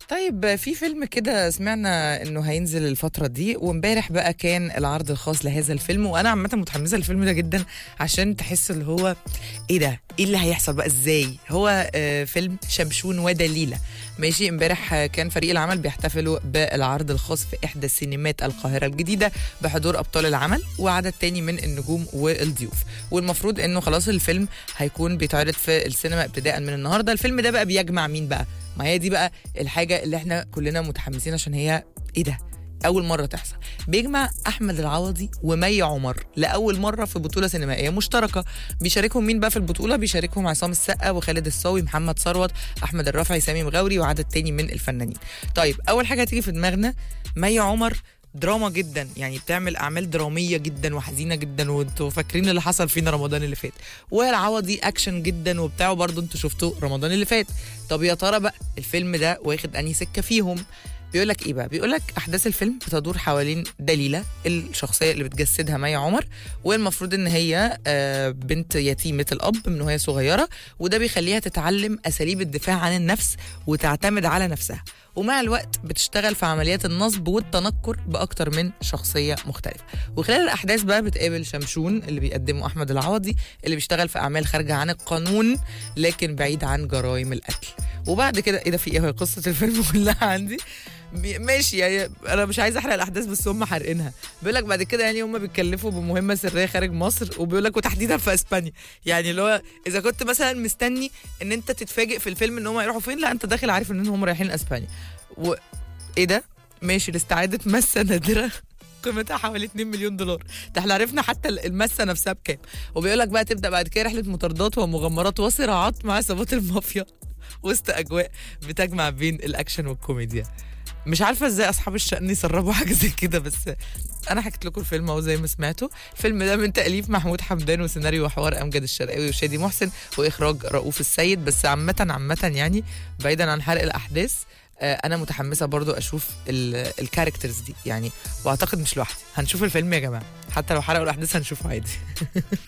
طيب في فيلم كده سمعنا انه هينزل الفترة دي وامبارح بقى كان العرض الخاص لهذا الفيلم وانا عامة متحمسة للفيلم ده جدا عشان تحس اللي هو ايه ده؟ ايه اللي هيحصل بقى ازاي؟ هو آه فيلم شمشون ودليلة ماشي امبارح آه، كان فريق العمل بيحتفلوا بالعرض الخاص في احدى سينمات القاهرة الجديدة بحضور ابطال العمل وعدد تاني من النجوم والضيوف والمفروض انه خلاص الفيلم هيكون بيتعرض في السينما ابتداء من النهارده الفيلم ده بقى بيجمع مين بقى؟ ما هي دي بقى الحاجة اللي احنا كلنا متحمسين عشان هي ايه ده؟ أول مرة تحصل بيجمع أحمد العوضي ومي عمر لأول مرة في بطولة سينمائية مشتركة بيشاركهم مين بقى في البطولة بيشاركهم عصام السقا وخالد الصاوي محمد ثروت أحمد الرافعي سامي مغاوري وعدد تاني من الفنانين طيب أول حاجة هتيجي في دماغنا مي عمر دراما جدا يعني بتعمل اعمال دراميه جدا وحزينه جدا وانتوا فاكرين اللي حصل فينا رمضان اللي فات والعوضي اكشن جدا وبتاعه برضه انتوا شفتوه رمضان اللي فات طب يا ترى بقى الفيلم ده واخد انهي سكه فيهم بيقول لك ايه بقى بيقول لك احداث الفيلم بتدور حوالين دليله الشخصيه اللي بتجسدها مي عمر والمفروض ان هي آه، بنت يتيمه الاب من وهي صغيره وده بيخليها تتعلم اساليب الدفاع عن النفس وتعتمد على نفسها ومع الوقت بتشتغل في عمليات النصب والتنكر باكتر من شخصيه مختلفه وخلال الاحداث بقى بتقابل شمشون اللي بيقدمه احمد العوضي اللي بيشتغل في اعمال خارجه عن القانون لكن بعيد عن جرائم القتل وبعد كده ايه ده في ايه هي قصه الفيلم كلها عندي بي- ماشي يعني انا مش عايزه احرق الاحداث بس هم حارقينها بيقول لك بعد كده يعني هم بيتكلفوا بمهمه سريه خارج مصر وبيقول لك وتحديدا في اسبانيا يعني اللي هو اذا كنت مثلا مستني ان انت تتفاجئ في الفيلم ان هم هيروحوا فين لا انت داخل عارف ان هم رايحين اسبانيا و ايه ده ماشي لاستعاده مسه نادره قيمتها حوالي 2 مليون دولار ده احنا عرفنا حتى المسه نفسها بكام وبيقول لك بقى تبدا بعد كده رحله مطاردات ومغامرات وصراعات مع عصابات المافيا وسط اجواء بتجمع بين الاكشن والكوميديا مش عارفه ازاي اصحاب الشأن يسربوا حاجه زي كده بس انا حكيت لكم الفيلم اهو زي ما سمعتوا الفيلم ده من تاليف محمود حمدان وسيناريو وحوار امجد الشرقاوي وشادي محسن واخراج رؤوف السيد بس عامه عامه يعني بعيدا عن حرق الاحداث آه، انا متحمسه برضو اشوف ال- الكاركترز دي يعني واعتقد مش لوحدي هنشوف الفيلم يا جماعه حتى لو حرقوا الاحداث هنشوفه عادي